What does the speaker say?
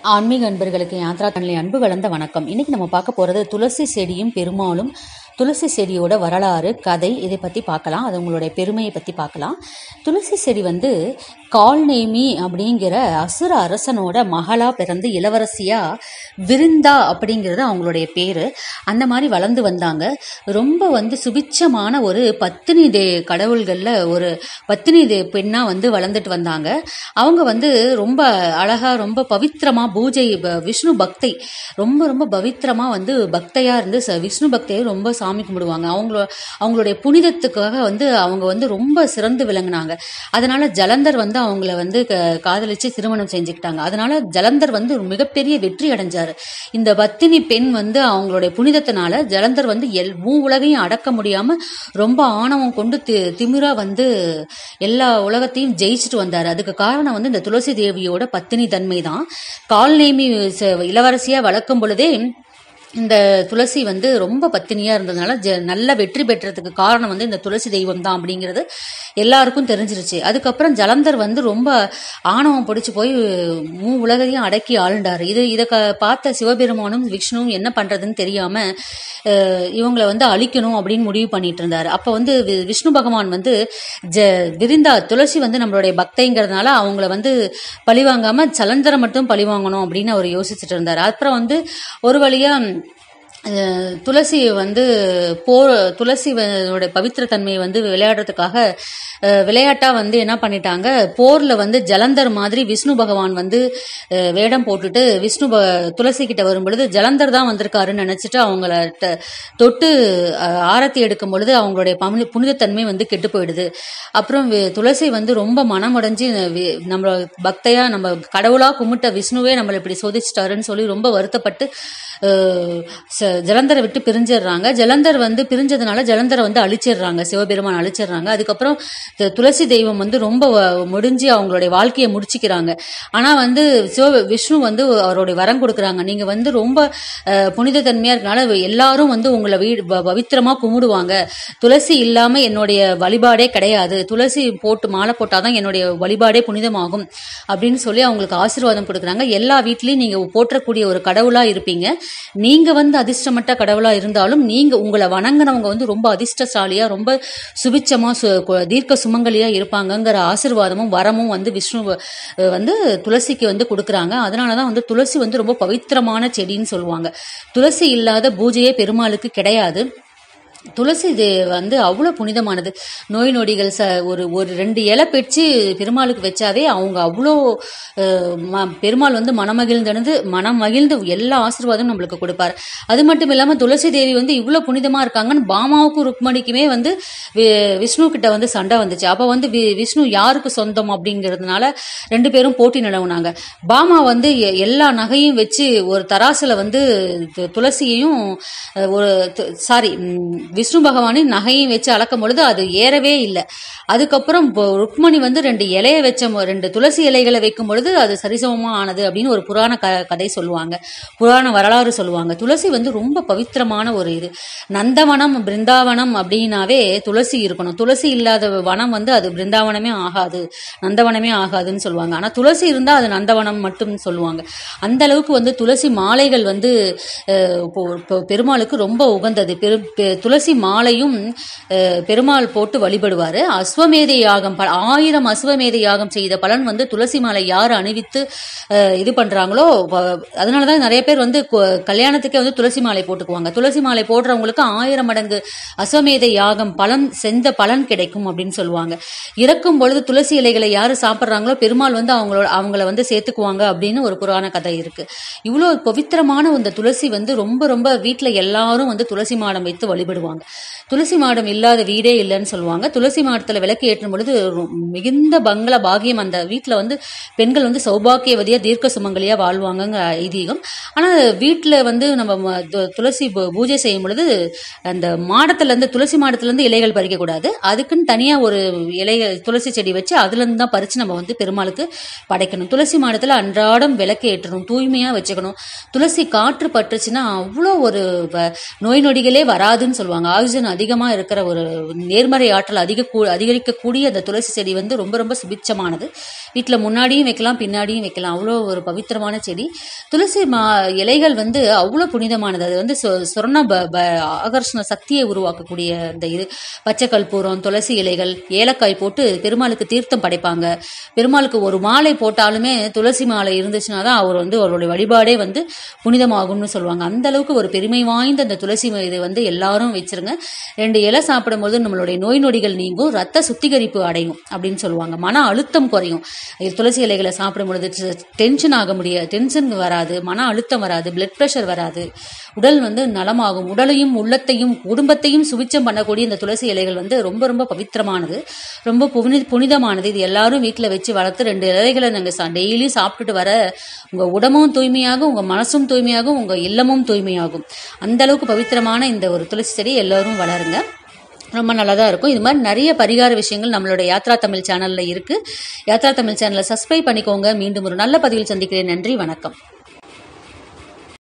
ஆன்மீக அன்பர்களுக்கு யாத்ரா தன்னை அன்பு கலந்த வணக்கம் இன்னைக்கு நம்ம பார்க்க போகிறது துளசி செடியும் பெருமாளும் துளசி செடியோட வரலாறு கதை இதை பற்றி பார்க்கலாம் அது உங்களுடைய பெருமையை பற்றி பார்க்கலாம் துளசி செடி வந்து கால்நேமி அப்படிங்கிற அசுர அரசனோட மகளா பிறந்து இளவரசியா விருந்தா அப்படிங்கிறது அவங்களுடைய பேர் அந்த மாதிரி வளர்ந்து வந்தாங்க ரொம்ப வந்து சுபிச்சமான ஒரு பத்தினி தே கடவுள்களில் ஒரு பத்தினி தே பெண்ணாக வந்து வளர்ந்துட்டு வந்தாங்க அவங்க வந்து ரொம்ப அழகா ரொம்ப பவித்திரமா பூஜை ப- விஷ்ணு பக்தை ரொம்ப ரொம்ப பவித்திரமா வந்து பக்தையா இருந்து ச- விஷ்ணு பக்தையை ரொம்ப சாமி கும்பிடுவாங்க அவங்கள அவங்களுடைய புனிதத்துக்காக வந்து அவங்க வந்து ரொம்ப சிறந்து விளங்குனாங்க அதனால ஜலந்தர் வந்து அவங்கள வந்து க- காதலிச்சு திருமணம் செஞ்சுக்கிட்டாங்க அதனால ஜலந்தர் வந்து ஒரு மிகப்பெரிய வெற்றி அடைஞ்சாரு இந்த பத்தினி பெண் வந்து அவங்களுடைய புனிதத்தினால ஜலந்தர் வந்து எல் மூ உலகையும் அடக்க முடியாம ரொம்ப ஆணவம் கொண்டு தி திமிரா வந்து எல்லா உலகத்தையும் ஜெயிச்சுட்டு வந்தாரு அதுக்கு காரணம் வந்து இந்த துளசி தேவியோட பத்தினி தன்மை தான் கால்நேமி ச- இளவரசியா வளர்க்கும் பொழுதே இந்த துளசி வந்து ரொம்ப பத்தினியா இருந்ததுனால ஜ நல்ல வெற்றி பெற்றதுக்கு காரணம் வந்து இந்த துளசி தெய்வம் தான் அப்படிங்கிறது எல்லாருக்கும் தெரிஞ்சிருச்சு அதுக்கப்புறம் ஜலந்தர் வந்து ரொம்ப ஆணவம் பிடிச்சு போய் மூ உலகையும் அடக்கி ஆளுண்டாரு இது இதை க பார்த்த சிவபெருமானும் விஷ்ணுவும் என்ன பண்றதுன்னு தெரியாம அஹ், இவங்களை வந்து அழிக்கணும் அப்படின்னு முடிவு பண்ணிட்டு இருந்தாரு அப்ப வந்து வி- விஷ்ணு பகவான் வந்து ஜ விருந்தா துளசி வந்து நம்மளுடைய பக்தைங்கிறதுனால அவங்கள வந்து பழிவாங்காம ஜலந்தரை மட்டும் பழிவாங்கணும் அப்படின்னு அவர் யோசிச்சுட்டு இருந்தாரு அப்புறம் வந்து ஒரு வழியா அஹ், துளசி வந்து போர் துளசியோட பவித்திர தன்மையை வந்து விளையாடுறதுக்காக அஹ், விளையாட்டா வந்து என்ன பண்ணிட்டாங்க போர்ல வந்து ஜலந்தர் மாதிரி விஷ்ணு பகவான் வந்து அஹ், வேடம் போட்டுட்டு விஷ்ணு ப- துளசி கிட்ட வரும் பொழுது ஜலந்தர் தான் வந்திருக்காருன்னு நினைச்சிட்டு அவங்கள ட- தொட்டு அஹ், ஆரத்தி எடுக்கும் பொழுது அவங்களுடைய பமி- புனிதத்தன்மை வந்து கெட்டு போயிடுது அப்புறம் வி- துளசி வந்து ரொம்ப மனமுடைஞ்சு வி- நம்ம பக்தையா நம்ம கடவுளா கும்பிட்ட விஷ்ணுவே நம்மளை இப்படி சோதிச்சிட்டாருன்னு சொல்லி ரொம்ப வருத்தப்பட்டு அஹ், ச- ஜலந்தரை விட்டு பிரிஞ்சிடுறாங்க ஜலந்தர் வந்து பிரிஞ்சதுனால ஜலந்தரை வந்து அழிச்சிடுறாங்க சிவபெருமான் அழிச்சிடுறாங்க அதுக்கப்புறம் து- துளசி தெய்வம் வந்து ரொம்ப வ- முடிஞ்சு அவங்களுடைய வாழ்க்கையை முடிச்சுக்கிறாங்க ஆனா வந்து சிவ விஷ்ணு வந்து அவருடைய வரம் கொடுக்குறாங்க நீங்க வந்து ரொம்ப அஹ், புனித தன்மையா இருக்கனால எல்லாரும் வந்து உங்களை வீடு ப- பவித்திரமா கும்பிடுவாங்க துளசி இல்லாம என்னுடைய வழிபாடே கிடையாது துளசி போட்டு மாலை போட்டாதான் என்னுடைய வழிபாடே புனிதமாகும் அப்படின்னு சொல்லி அவங்களுக்கு ஆசீர்வாதம் கொடுக்குறாங்க எல்லா வீட்லயும் நீங்க போற்றக்கூடிய ஒரு கடவுளா இருப்பீங்க நீங்க வந்து அதிர்ஷ்டமற்ற கடவுளா இருந்தாலும் நீங்க உங்களை வணங்குனவங்க வந்து ரொம்ப அதிர்ஷ்டசாலியா ரொம்ப சுபிச்சமா சு- கு- தீர்க்க சுமங்கலியா இருப்பாங்கங்கிற ஆசீர்வாதமும் வரமும் வந்து விஷ்ணு அஹ், வந்து துளசிக்கு வந்து கொடுக்குறாங்க அதனாலதான் வந்து துளசி வந்து ரொம்ப பவித்திரமான செடின்னு சொல்லுவாங்க துளசி இல்லாத பூஜையே பெருமாளுக்கு கிடையாது துளசி இது வந்து அவ்வளோ புனிதமானது நோய் நொடிகள் ச ஒரு ஒரு ரெண்டு இலை பிச்சு பெருமாளுக்கு வச்சாவே அவங்க அவ்வளோ அஹ், ம- பெருமாள் வந்து மனமகிழ்ந்தனது மனம் மகிழ்ந்து எல்லா ஆசீர்வாதமும் நம்மளுக்கு கொடுப்பார் அது மட்டும் இல்லாமல் துளசி தேவி வந்து இவ்வளோ புனிதமாக இருக்காங்கன்னு பாமாவுக்கும் ருக்மணிக்குமே வந்து வி- விஷ்ணு கிட்ட வந்து சண்டை வந்துச்சு அப்போ வந்து வி- விஷ்ணு யாருக்கு சொந்தம் அப்படிங்கிறதுனால ரெண்டு பேரும் போட்டி நிலவுனாங்க பாமா வந்து எ- எல்லா நகையும் வச்சு ஒரு தராசுல வந்து து- துளசியையும் அஹ், ஒரு சாரி விஷ்ணு பகவானின் நகையும் வச்சு அளக்கும் பொழுது அது ஏறவே இல்லை அதுக்கப்புறம் இப்போ ருக்மணி வந்து ரெண்டு இலைய வச்ச மொ- ரெண்டு துளசி இலைகளை வைக்கும் பொழுது அது சரிசமமா ஆனது அப்படின்னு ஒரு புராண க கதை சொல்லுவாங்க புராண வரலாறு சொல்லுவாங்க துளசி வந்து ரொம்ப பவித்திரமான ஒரு இது நந்தவனம் பிருந்தாவனம் அப்படின்னாவே துளசி இருக்கணும் துளசி இல்லாத வனம் வந்து அது பிருந்தாவனமே ஆகாது நந்தவனமே ஆகாதுன்னு சொல்லுவாங்க ஆனா துளசி இருந்தா அது நந்தவனம் மட்டும் சொல்லுவாங்க அந்த அளவுக்கு வந்து துளசி மாலைகள் வந்து அஹ், இப்போ- இப்போ பெருமாளுக்கு ரொம்ப உகந்தது பெரு பெ- துளசி மாலையும் அஹ், பெருமாள் போட்டு வழிபடுவாரு அஸ்வமேதை யாகம் ப- ஆயிரம் அஸ்வமேதை யாகம் செய்த பலன் வந்து துளசி மாலை யார் அணிவித்து அஹ், இது பண்றாங்களோ வ- அதனாலதான் நிறைய பேர் வந்து கு- கல்யாணத்துக்கே வந்து துளசி மாலை போட்டுக்குவாங்க துளசி மாலை போடுறவங்களுக்கு ஆயிரம் மடங்கு அஸ்வமேதை யாகம் பலன் செஞ்ச பலன் கிடைக்கும் அப்படின்னு சொல்லுவாங்க இறக்கும் பொழுது துளசி இலைகளை யாரு சாப்பிட்றாங்களோ பெருமாள் வந்து அவங்களோட அவங்கள வந்து சேர்த்துக்குவாங்க அப்படின்னு ஒரு புராண கதை இருக்கு இவ்வளோ பவித்திரமான இந்த துளசி வந்து ரொம்ப ரொம்ப வீட்ல எல்லாரும் வந்து துளசி மாடம் வைத்து வழிபடுவாங்க துளசி மாடம் இல்லாத வீடே இல்லைன்னு சொல்லுவாங்க துளசி மாடத்துல விளக்கு ஏற்றும் பொழுது ரொ- மிகுந்த பங்கள பாகியம் அந்த வீட்ல வந்து பெண்கள் வந்து சௌபாக்கியவதியா தீர்க்க சுமங்கலியா வாழ்வாங்கங்க ஐதீகம் ஆனா வீட்ல வந்து நம்ம ம- து- துளசி பூ- பூஜை செய்யும் பொழுது அந்த மாடத்துல இருந்து துளசி மாடத்துல இருந்து இலைகள் பறிக்க கூடாது அதுக்குன்னு தனியா ஒரு இலைகள் துளசி செடி வச்சு அதுல இருந்து தான் பறிச்சு நம்ம வந்து பெருமாளுக்கு படைக்கணும் துளசி மாடத்துல அன்றாடம் விளக்கு ஏற்றணும் தூய்மையா வச்சுக்கணும் துளசி காற்று பட்டுச்சுன்னா அவ்வளோ ஒரு வ- நோய் நொடிகளே வராதுன்னு சொல்லுவாங்க சொல்லுவாங்க ஆக்சிஜன் அதிகமாக இருக்கிற ஒரு நேர்மறை ஆற்றல் அதிக கூ அதிகரிக்கக்கூடிய அந்த துளசி செடி வந்து ரொம்ப ரொம்ப சுபிட்சமானது வீட்டில் முன்னாடியும் வைக்கலாம் பின்னாடியும் வைக்கலாம் அவ்வளோ ஒரு பவித்திரமான செடி துளசி மா இலைகள் வந்து அவ்வளோ புனிதமானது அது வந்து சொ- சொர்ண ப ப ஆகர்ஷண சக்தியை உருவாக்கக்கூடிய இந்த இது பச்சை கற்பூரம் துளசி இலைகள் ஏலக்காய் போட்டு பெருமாளுக்கு தீர்த்தம் படைப்பாங்க பெருமாளுக்கு ஒரு மாலை போட்டாலுமே துளசி மாலை இருந்துச்சுன்னா தான் அவர் வந்து அவருடைய வழிபாடே வந்து புனிதமாகும்னு சொல்லுவாங்க அந்த அளவுக்கு ஒரு பெருமை வாய்ந்த அந்த துளசி ம- இது வந்து எல்லாரும் வச்சிருங்க ரெண்டு இலை சாப்பிடும்போது நம்மளுடைய நோய் நொடிகள் நீங்கும் ரத்த சுத்திகரிப்பு அடையும் அப்படின்னு சொல்லுவாங்க மன அழுத்தம் குறையும் இது துளசி இலைகளை சாப்பிடும் பொழுது டென்ஷன் ஆக முடியாது டென்ஷன் வராது மன அழுத்தம் வராது பிளட் ப்ரெஷர் வராது உடல் வந்து நலமாகும் உடலையும் உள்ளத்தையும் குடும்பத்தையும் சுவிச்சம் பண்ணக்கூடிய இந்த துளசி இலைகள் வந்து ரொம்ப ரொம்ப பவித்திரமானது ரொம்ப புனி புனிதமானது இது எல்லாரும் வீட்டில் வச்சு வளர்த்து ரெண்டு இலைகளை நாங்கள் டெய்லி சாப்பிட்டுட்டு வர உங்கள் உடம்பும் தூய்மையாகும் உங்கள் மனசும் தூய்மையாகும் உங்கள் இல்லமும் தூய்மையாகும் அந்த அளவுக்கு பவித்திரமான இந்த ஒரு துளசி செடி எல்லாரும் வளருங்க ரொம்ப நல்லதாக இருக்கும் இது மாதிரி நிறைய பரிகார விஷயங்கள் நம்மளோட யாத்ரா தமிழ் சேனலில் இருக்குது யாத்ரா தமிழ் சேனலை சப்ஸ்கிரைப் பண்ணிக்கோங்க மீண்டும் ஒரு நல்ல பதிவில் சந்திக்கிறேன் நன்றி வணக்கம்